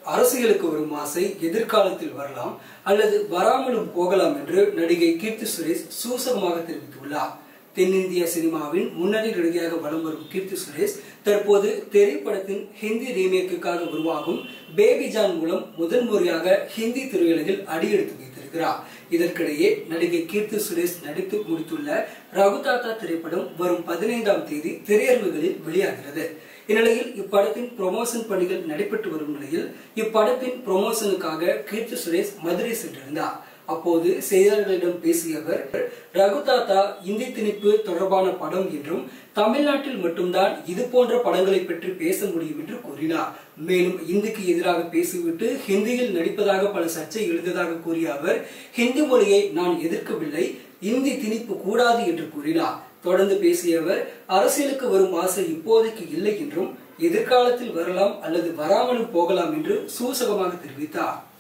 அரசியலுக்கு வரும் ஆசை எதிர்காலத்தில் வரலாம் அல்லது வராமலும் போகலாம் என்று நடிகை கீர்த்தி சுரேஷ் சூசகமாக தெரிவித்துள்ளார் தென்னிந்திய சினிமாவின் முன்னணி நடிகையாக வலம் வரும் கீர்த்தி சுரேஷ் தற்போது திரைப்படத்தின் ஹிந்தி ரீமேக்குக்காக உருவாகும் பேபி ஜான் மூலம் முதன் முறையாக ஹிந்தி திரையுலகில் அடியெடுத்து வைத்திருக்கிறார் இதற்கிடையே நடிகை கீர்த்தி சுரேஷ் நடித்து முடித்துள்ள ரகுதாத்தா திரைப்படம் வரும் பதினைந்தாம் தேதி திரையரங்குகளில் வெளியாகிறது இந்நிலையில் இப்படத்தின் ப்ரொமோஷன் பணிகள் நடைபெற்று வரும் நிலையில் இப்படத்தின் ப்ரொமோஷனுக்காக கீர்த்தி சுரேஷ் மதுரை சென்றிருந்தார் அப்போது செய்தியாளர்களிடம் பேசிய அவர் ரகுதாத்தா இந்தி திணிப்பு தொடர்பான படம் என்றும் தமிழ்நாட்டில் மட்டும்தான் இது போன்ற படங்களை பற்றி பேச முடியும் என்று கூறினார் மேலும் இந்திக்கு எதிராக பேசிவிட்டு ஹிந்தியில் நடிப்பதாக பல சர்ச்சை எழுந்ததாக கூறிய அவர் ஹிந்தி மொழியை நான் எதிர்க்கவில்லை இந்தி திணிப்பு கூடாது என்று கூறினார் தொடர்ந்து பேசிய அவர் அரசியலுக்கு வரும் ஆசை இப்போதைக்கு இல்லை என்றும் எதிர்காலத்தில் வரலாம் அல்லது வராமலும் போகலாம் என்று சூசகமாக தெரிவித்தார்